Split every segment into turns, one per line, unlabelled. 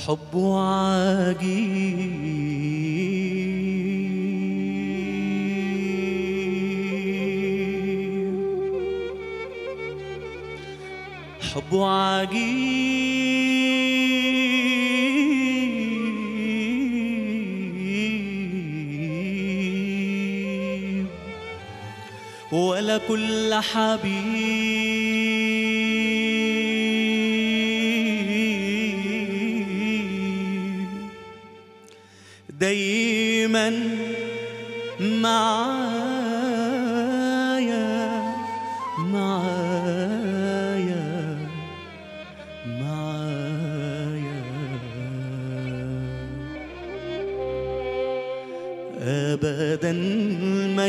حب عجيب حب عجيب ولا كل حبيب دايما معايا معايا معايا أبدا ما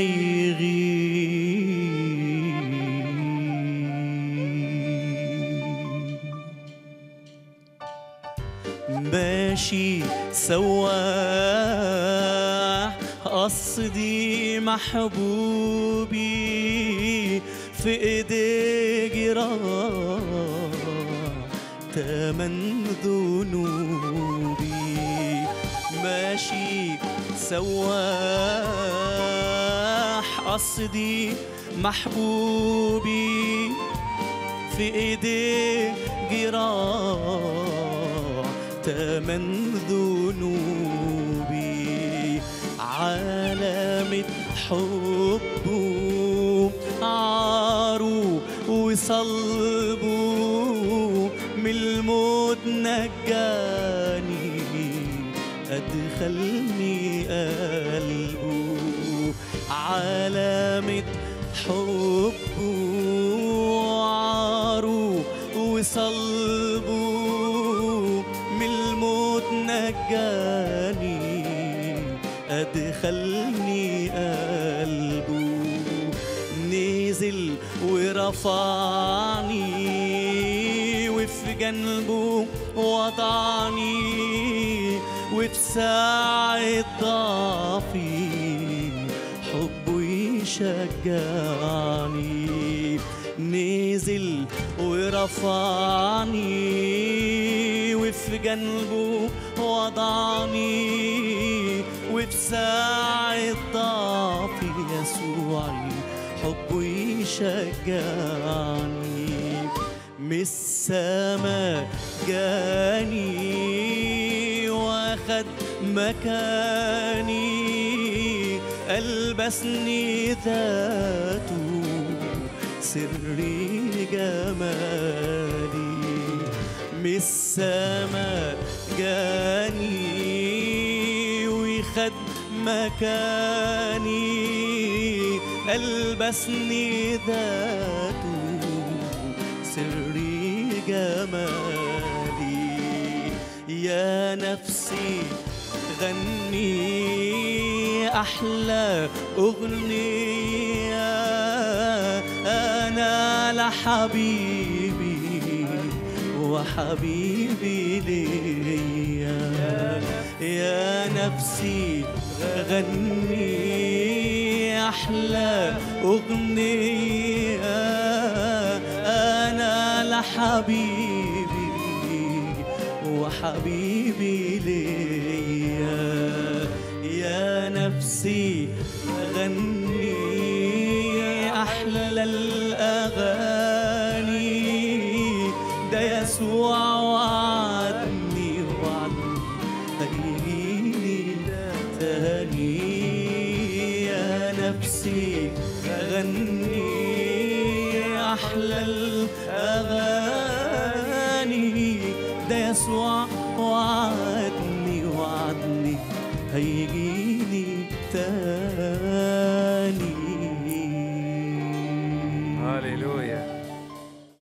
يغيب ماشي سواح قصدي محبوبي في ايدي جراح تمن ذنوبي ماشي سواح قصدي محبوبي في ايديه جراح تمن ذنوبي علامة حبه عاره وصلبه من الموت نجاني أدخلني قلبه علامة حبه وعاره وصلبه من الموت نجاني أدخلني قلبه نزل ورفعني وفي جنبه وضعني وفي ساعة ضعفي حبه يشجعني نزل ورفعني وفي جنبه وضعني وفي ساعة ضعفي يسوعي حبه يشجعني من السما جاني واخد مكاني ألبسني ذاته سري جمالي من السما جاني ويخد مكاني ألبسني ذاته سري جمالي يا نفسي غني أحلى أغنية أنا لحبيبي وحبيبي ليا يا نفسي غني أحلى أغنية أنا لحبيبي وحبيبي ليا يا نفسي غني أحلى الأغاني ده يسوع وعدني وعدني هيجيلي تاني يا نفسي غني أحلى الأغاني ده يسوع وعدني وعدني هيجيلي تاني
هاليلويا